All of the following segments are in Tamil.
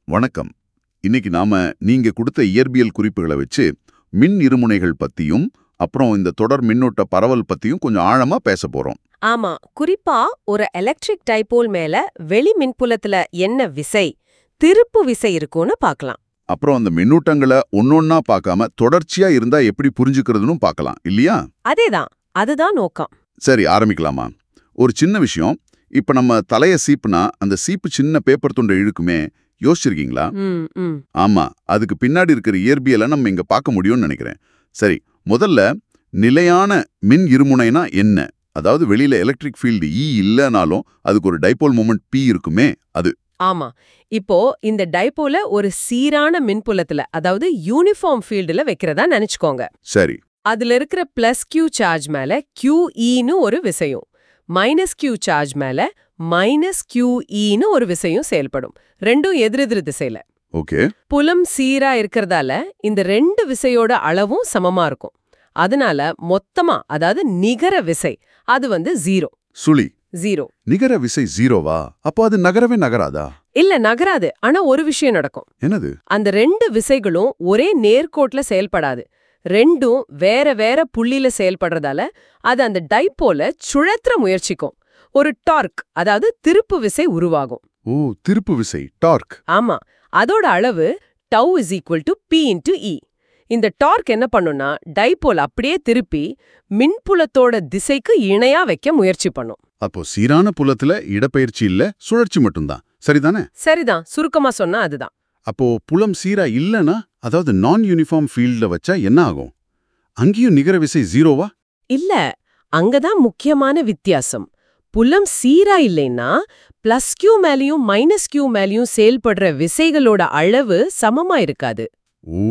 வணக்கம் இன்னைக்கு நாம நீங்க கொடுத்த இயற்பியல் குறிப்புகளை வச்சு மின் இருமுனைகள் பத்தியும் அப்புறம் இந்த தொடர் மின்னோட்ட பரவல் பத்தியும் கொஞ்சம் ஆழமா பேச போறோம் ஆமா குறிப்பா ஒரு எலக்ட்ரிக் டைபோல் மேல வெளி மின்புலத்துல என்ன விசை திருப்பு விசை இருக்கும்னு பார்க்கலாம் அப்புறம் அந்த மின்னூட்டங்களை ஒன்னொன்னா பார்க்காம தொடர்ச்சியா இருந்தா எப்படி புரிஞ்சுக்கிறதுன்னு பார்க்கலாம் இல்லையா அதேதான் அதுதான் நோக்கம் சரி ஆரம்பிக்கலாமா ஒரு சின்ன விஷயம் இப்ப நம்ம தலைய சீப்புனா அந்த சீப்பு சின்ன பேப்பர் துண்டை இழுக்குமே யோசிச்சிருக்கீங்களா ம் ம் ஆமா அதுக்கு பின்னாடி இருக்கிற இயற்பியலை நம்ம இங்க பார்க்க முடியும்னு நினைக்கிறேன் சரி முதல்ல நிலையான மின் இருமுனைனா என்ன அதாவது வெளியில எலக்ட்ரிக் ஃபீல்டு இ இல்லைனாலும் அதுக்கு ஒரு டைபோல் மூமெண்ட் பி இருக்குமே அது ஆமா இப்போ இந்த டைபோல ஒரு சீரான மின்புலத்துல அதாவது யூனிஃபார்ம் ஃபீல்டுல வைக்கிறதா நினைச்சுக்கோங்க சரி அதுல இருக்கிற பிளஸ் கியூ சார்ஜ் மேல கியூ ஈன்னு ஒரு விசையும் மைனஸ் கியூ சார்ஜ் மேல மைனஸ் கியூ ஈன்னு ஒரு விசையும் செயல்படும் ரெண்டும் எதிரெதிர் திசையில ஓகே புலம் சீரா இருக்கறதால இந்த ரெண்டு விசையோட அளவும் சமமா இருக்கும் அதனால மொத்தமா அதாவது நிகர விசை அது வந்து ஜீரோ சுழி ஜீரோ நிகர விசை ஜீரோவா அப்போ அது நகரவே நகராதா இல்ல நகராது ஆனா ஒரு விஷயம் நடக்கும் என்னது அந்த ரெண்டு விசைகளும் ஒரே நேர்கோட்ல செயல்படாது ரெண்டும் வேற வேற புள்ளியில செயல்படுறதால அது அந்த டைப்போல சுழற்ற முயற்சிக்கும் ஒரு டார்க் அதாவது திருப்பு விசை உருவாகும் ஓ திருப்பு விசை டார்க் ஆமா அதோட அளவு tau is equal to P into E இந்த டார்க் என்ன பண்ணும்னா டைபோல் அப்படியே திருப்பி மின்புலத்தோட திசைக்கு இணையா வைக்க முயற்சி பண்ணும் அப்போ சீரான புலத்துல இடப்பெயர்ச்சி இல்ல சுழற்சி மட்டும்தான் சரிதானே சரிதான் சுருக்கமா சொன்னா அதுதான் அப்போ புலம் சீரா இல்லனா அதாவது நான் யூனிஃபார்ம் ஃபீல்ட்ல வச்சா என்ன ஆகும் அங்கேயும் நிகர விசை ஜீரோவா இல்ல அங்கதான் முக்கியமான வித்தியாசம் புலம் சீரா இல்லைன்னா பிளஸ் கியூ மேலயும் மைனஸ் கியூ மேலயும் செயல்படுற விசைகளோட அளவு சமமா இருக்காது ஓ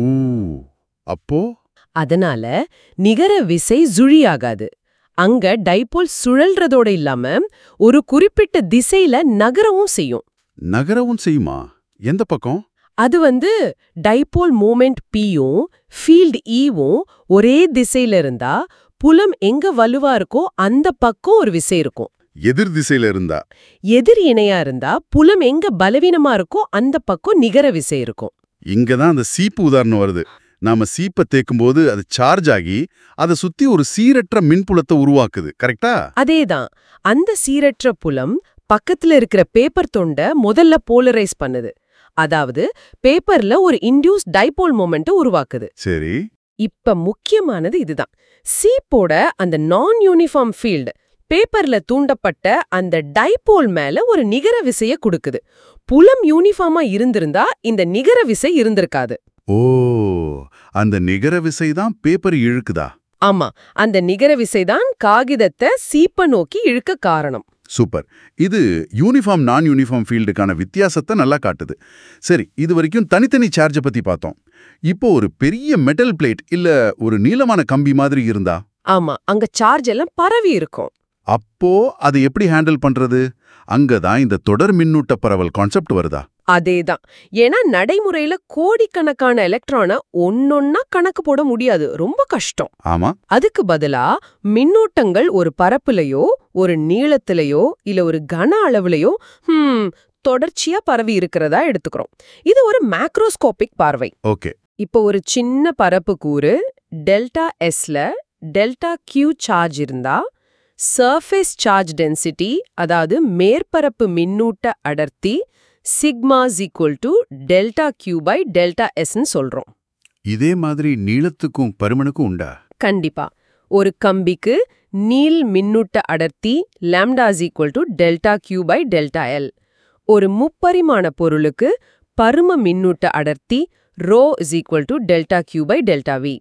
அப்போ அதனால நிகர விசை ஜுழியாகாது அங்க டைபோல் சுழல்றதோட இல்லாம ஒரு குறிப்பிட்ட திசையில நகரவும் செய்யும் நகரவும் செய்யுமா எந்த பக்கம் அது வந்து டைபோல் மூமெண்ட் பியும் ஃபீல்ட் ஈவும் ஒரே திசையில இருந்தா புலம் எங்க வலுவா இருக்கோ அந்த பக்கம் ஒரு விசை இருக்கும் எதிர் திசையில இருந்தா எதிர் இணையா இருந்தா புலம் எங்க பலவீனமா இருக்கோ அந்த பக்கம் நிகர விசை இருக்கும் இங்கதான் அந்த சீப்பு உதாரணம் வருது நாம சீப்பை தேக்கும்போது அது சார்ஜ் ஆகி அதை சுத்தி ஒரு சீரற்ற மின்புலத்தை உருவாக்குது கரெக்டா அதேதான் அந்த சீரற்ற புலம் பக்கத்துல இருக்கிற பேப்பர் தொண்ட முதல்ல போலரைஸ் பண்ணுது அதாவது பேப்பர்ல ஒரு இன்டியூஸ் டைபோல் மொமெண்ட் உருவாக்குது சரி இப்ப முக்கியமானது இதுதான் சீப்போட அந்த நான் யூனிஃபார்ம் ஃபீல்டு பேப்பர்ல தூண்டப்பட்ட அந்த டைபோல் மேல ஒரு நிகர விசைய கொடுக்குது புலம் யூனிஃபார்மா இருந்திருந்தா இந்த நிகர விசை இருந்திருக்காது ஓ அந்த நிகர விசை தான் பேப்பர் இழுக்குதா ஆமா அந்த நிகர விசைதான் காகிதத்தை சீப்ப நோக்கி இழுக்க காரணம் சூப்பர் இது யூனிஃபார்ம் நான் யூனிஃபார்ம் ஃபீல்டுக்கான வித்தியாசத்தை நல்லா காட்டுது சரி இது வரைக்கும் தனித்தனி சார்ஜை பத்தி பார்த்தோம் இப்போ ஒரு பெரிய மெட்டல் பிளேட் இல்ல ஒரு நீளமான கம்பி மாதிரி இருந்தா ஆமா அங்க சார்ஜ் எல்லாம் பரவி இருக்கும் அப்போ அதை எப்படி ஹேண்டில் பண்றது அங்கதான் இந்த தொடர் மின்னூட்ட பரவல் கான்செப்ட் வருதா அதேதான் ஏன்னா நடைமுறையில கோடிக்கணக்கான எலக்ட்ரானை ஒன்னொன்னா கணக்கு போட முடியாது ரொம்ப கஷ்டம் ஆமா அதுக்கு பதிலா மின்னூட்டங்கள் ஒரு பரப்புலயோ ஒரு நீளத்திலயோ இல்ல ஒரு கன அளவுலயோ ஹம், தொடர்ச்சியா பரவி இருக்கிறதா எடுத்துக்கிறோம் இது ஒரு மேக்ரோஸ்கோபிக் பார்வை ஓகே இப்போ ஒரு சின்ன பரப்பு கூறு டெல்டா எஸ்ல டெல்டா கியூ சார்ஜ் இருந்தா சர்ஃபேஸ் சார்ஜ் டென்சிட்டி அதாவது மேற்பரப்பு மின்னூட்ட அடர்த்தி sigma S equal to delta Q by delta எஸ்ன்னு சொல்றோம் இதே மாதிரி நீளத்துக்கும் பருமனுக்கும் உண்டா கண்டிப்பா ஒரு கம்பிக்கு நீள் மின்னூட்ட அடர்த்தி lambda S equal to delta Q by delta L ஒரு முப்பரிமாண பொருளுக்கு பரும மின்னூட்ட அடர்த்தி rho is equal to delta Q by delta V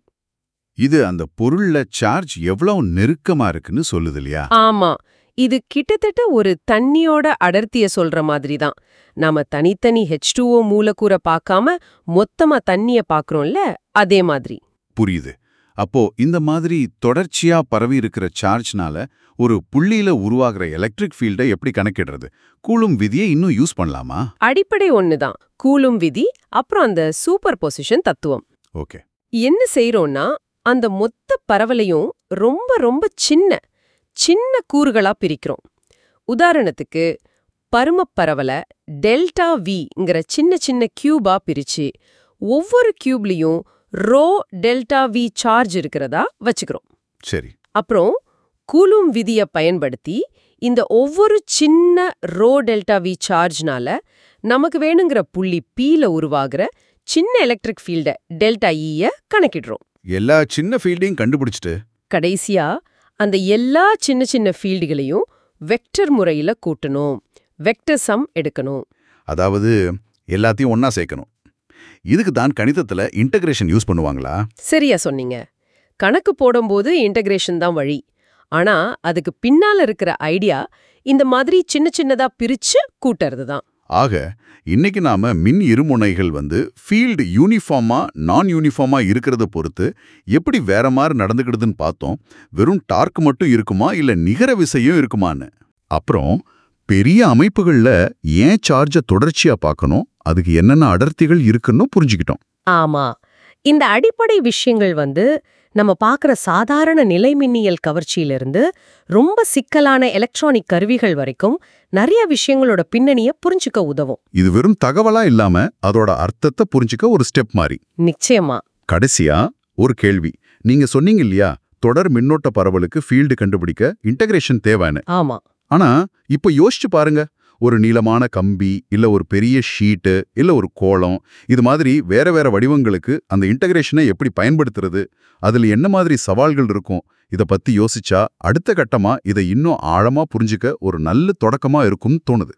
இது அந்த பொருள்ல சார்ஜ் எவ்வளவு நெருக்கமா இருக்குன்னு சொல்லுது இல்லையா ஆமா இது கிட்டத்தட்ட ஒரு தண்ணியோட அடர்த்திய சொல்ற மாதிரி தான் நாம தனித்தனி ஹெச் டூஓ மூலக்கூறை பார்க்காம மொத்தமா தண்ணிய பார்க்கறோம்ல அதே மாதிரி புரியுது அப்போ இந்த மாதிரி தொடர்ச்சியா பரவி இருக்கிற சார்ஜ்னால ஒரு புள்ளியில உருவாகிற எலக்ட்ரிக் ஃபீல்டை எப்படி கணக்கிடுறது கூலும் விதியை இன்னும் யூஸ் பண்ணலாமா அடிப்படை ஒண்ணுதான் கூலும் விதி அப்புறம் அந்த சூப்பர் பொசிஷன் தத்துவம் ஓகே என்ன செய்றோம்னா அந்த மொத்த பரவலையும் ரொம்ப ரொம்ப சின்ன சின்ன கூறுகளா பிரிக்கிறோம் உதாரணத்துக்கு பருமப் பரவலை டெல்டா விங்கிற சின்ன சின்ன கியூபா பிரிச்சு ஒவ்வொரு கியூப்லயும் ரோ டெல்டா வி சார்ஜ் இருக்கிறதா வச்சுக்கிறோம் சரி அப்புறம் கூலும் விதியை பயன்படுத்தி இந்த ஒவ்வொரு சின்ன ரோ டெல்டா வி சார்ஜ்னால நமக்கு வேணுங்கிற புள்ளி பீல உருவாகிற சின்ன எலக்ட்ரிக் ஃபீல்ட டெல்டா ஈய கணக்கிடுறோம் எல்லா சின்ன ஃபீல்டையும் கண்டுபிடிச்சிட்டு கடைசியா அந்த எல்லா சின்ன சின்ன ஃபீல்டுகளையும் வெக்டர் முறையில கூட்டணும் வெக்டர் சம் எடுக்கணும் அதாவது எல்லாத்தையும் ஒண்ணா சேர்க்கணும் இதுக்கு தான் கணிதத்துல இன்டகிரேஷன் யூஸ் பண்ணுவாங்களா சரியா சொன்னீங்க கணக்கு போடும்போது இன்டகிரேஷன் தான் வழி ஆனா அதுக்கு பின்னால இருக்கிற ஐடியா இந்த மாதிரி சின்ன சின்னதா பிரிச்சு கூட்டுறது தான் ஆக இன்னைக்கு நாம மின் இருமுனைகள் வந்து ஃபீல்டு யூனிஃபார்மா நான் யூனிஃபார்மா இருக்கிறத பொறுத்து எப்படி வேற மாதிரி நடந்துக்கிடுதுன்னு பார்த்தோம் வெறும் டார்க் மட்டும் இருக்குமா இல்ல நிகர விசையும் இருக்குமான்னு அப்புறம் பெரிய அமைப்புகள்ல ஏன் சார்ஜை தொடர்ச்சியா பார்க்கணும் அதுக்கு என்னென்ன அடர்த்திகள் இருக்குன்னு புரிஞ்சுக்கிட்டோம் ஆமா இந்த அடிப்படை விஷயங்கள் வந்து நம்ம பார்க்குற சாதாரண நிலைமின்னியல் கவர்ச்சியிலிருந்து ரொம்ப சிக்கலான எலக்ட்ரானிக் கருவிகள் வரைக்கும் நிறைய விஷயங்களோட பின்னணிய புரிஞ்சுக்க உதவும் இது வெறும் தகவலா இல்லாம அதோட அர்த்தத்தை புரிஞ்சுக்க ஒரு ஸ்டெப் மாதிரி நிச்சயமா கடைசியா ஒரு கேள்வி நீங்க சொன்னீங்க இல்லையா தொடர் மின்னோட்ட பரவலுக்கு ஃபீல்டு கண்டுபிடிக்க இன்டகிரேஷன் தேவைன்னு ஆமா ஆனா இப்ப யோசிச்சு பாருங்க ஒரு நீளமான கம்பி இல்ல ஒரு பெரிய ஷீட்டு இல்ல ஒரு கோளம் இது மாதிரி வேற வேற வடிவங்களுக்கு அந்த இன்டகிரேஷனை எப்படி பயன்படுத்துறது அதுல என்ன மாதிரி சவால்கள் இருக்கும் இத பத்தி யோசிச்சா அடுத்த கட்டமா இதை இன்னும் ஆழமா புரிஞ்சுக்க ஒரு நல்ல தொடக்கமா இருக்கும்னு தோணுது